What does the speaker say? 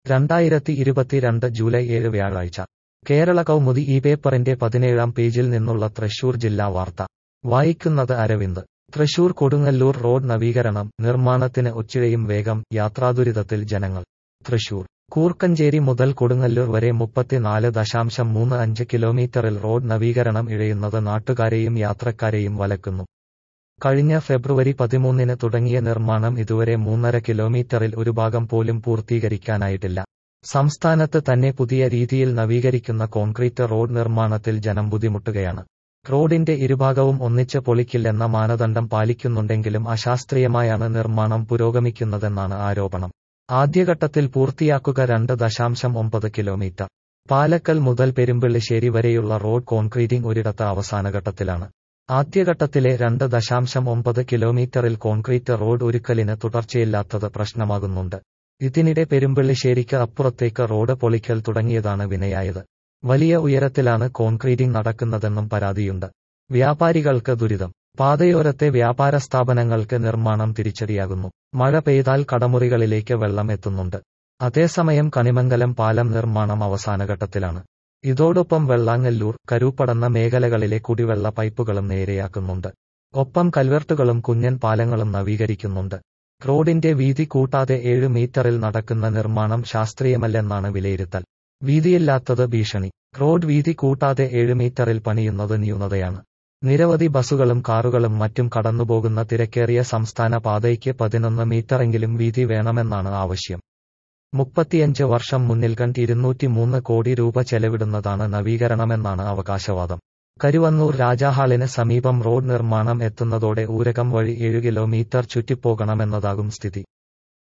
രണ്ടായിരത്തി ഇരുപത്തിരണ്ട് ജൂലൈ ഏഴ് വ്യാഴാഴ്ച കേരള കൗമുദി ഈ പേപ്പറിന്റെ പതിനേഴാം പേജിൽ നിന്നുള്ള തൃശൂർ ജില്ലാ വാർത്ത വായിക്കുന്നത് അരവിന്ദ് തൃശൂർ കൊടുങ്ങല്ലൂർ റോഡ് നവീകരണം നിർമ്മാണത്തിന് ഒച്ചിഴയും വേഗം യാത്രാദുരിതത്തിൽ ജനങ്ങൾ തൃശൂർ കൂർക്കഞ്ചേരി മുതൽ കൊടുങ്ങല്ലൂർ വരെ മുപ്പത്തിനാല് ദശാംശം മൂന്ന് അഞ്ച് കിലോമീറ്ററിൽ റോഡ് നവീകരണം ഇഴയുന്നത് നാട്ടുകാരെയും യാത്രക്കാരെയും വലക്കുന്നു കഴിഞ്ഞ ഫെബ്രുവരി പതിമൂന്നിന് തുടങ്ങിയ നിർമ്മാണം ഇതുവരെ മൂന്നര കിലോമീറ്ററിൽ ഒരു ഭാഗം പോലും പൂർത്തീകരിക്കാനായിട്ടില്ല സംസ്ഥാനത്ത് തന്നെ പുതിയ രീതിയിൽ നവീകരിക്കുന്ന കോൺക്രീറ്റ് റോഡ് നിർമ്മാണത്തിൽ ജനം ബുദ്ധിമുട്ടുകയാണ് റോഡിന്റെ ഇരുഭാഗവും ഒന്നിച്ച് പൊളിക്കില്ലെന്ന മാനദണ്ഡം പാലിക്കുന്നുണ്ടെങ്കിലും അശാസ്ത്രീയമായാണ് നിർമ്മാണം പുരോഗമിക്കുന്നതെന്നാണ് ആരോപണം ആദ്യഘട്ടത്തിൽ പൂർത്തിയാക്കുക രണ്ട് ദശാംശം ഒമ്പത് കിലോമീറ്റർ പാലക്കൽ മുതൽ പെരുമ്പിള്ളിശ്ശേരി വരെയുള്ള റോഡ് കോൺക്രീറ്റിംഗ് ഒരിടത്ത് അവസാനഘട്ടത്തിലാണ് ആദ്യഘട്ടത്തിലെ രണ്ട് ദശാംശം ഒമ്പത് കിലോമീറ്ററിൽ കോൺക്രീറ്റ് റോഡ് ഒരുക്കലിന് തുടർച്ചയില്ലാത്തത് പ്രശ്നമാകുന്നുണ്ട് ഇതിനിടെ പെരുമ്പിള്ളിശ്ശേരിക്ക് അപ്പുറത്തേക്ക് റോഡ് പൊളിക്കൽ തുടങ്ങിയതാണ് വിനയായത് വലിയ ഉയരത്തിലാണ് കോൺക്രീറ്റിംഗ് നടക്കുന്നതെന്നും പരാതിയുണ്ട് വ്യാപാരികൾക്ക് ദുരിതം പാതയോരത്തെ വ്യാപാര സ്ഥാപനങ്ങൾക്ക് നിർമ്മാണം തിരിച്ചടിയാകുന്നു മഴ പെയ്താൽ കടമുറികളിലേക്ക് വെള്ളം എത്തുന്നുണ്ട് അതേസമയം കണിമംഗലം പാലം നിർമ്മാണം അവസാനഘട്ടത്തിലാണ് ഇതോടൊപ്പം വെള്ളാങ്ങല്ലൂർ കരൂപ്പടന്ന മേഖലകളിലെ കുടിവെള്ള പൈപ്പുകളും നേരെയാക്കുന്നുണ്ട് ഒപ്പം കൽവർട്ടുകളും കുഞ്ഞൻ പാലങ്ങളും നവീകരിക്കുന്നുണ്ട് റോഡിന്റെ വീതി കൂട്ടാതെ ഏഴ് മീറ്ററിൽ നടക്കുന്ന നിർമ്മാണം ശാസ്ത്രീയമല്ലെന്നാണ് വിലയിരുത്തൽ വീതിയില്ലാത്തത് ഭീഷണി റോഡ് വീതി കൂട്ടാതെ ഏഴ് മീറ്ററിൽ പണിയുന്നത് ന്യൂനതയാണ് നിരവധി ബസുകളും കാറുകളും മറ്റും കടന്നുപോകുന്ന തിരക്കേറിയ സംസ്ഥാന പാതയ്ക്ക് പതിനൊന്ന് മീറ്ററെങ്കിലും വീതി വേണമെന്നാണ് ആവശ്യം മുപ്പത്തിയഞ്ച് വർഷം മുന്നിൽ കണ്ട് ഇരുന്നൂറ്റിമൂന്ന് കോടി രൂപ ചെലവിടുന്നതാണ് നവീകരണമെന്നാണ് അവകാശവാദം കരുവന്നൂർ രാജാഹാളിന് സമീപം റോഡ് നിർമ്മാണം എത്തുന്നതോടെ ഊരകം വഴി ഏഴ് കിലോമീറ്റർ ചുറ്റിപ്പോകണമെന്നതാകും സ്ഥിതി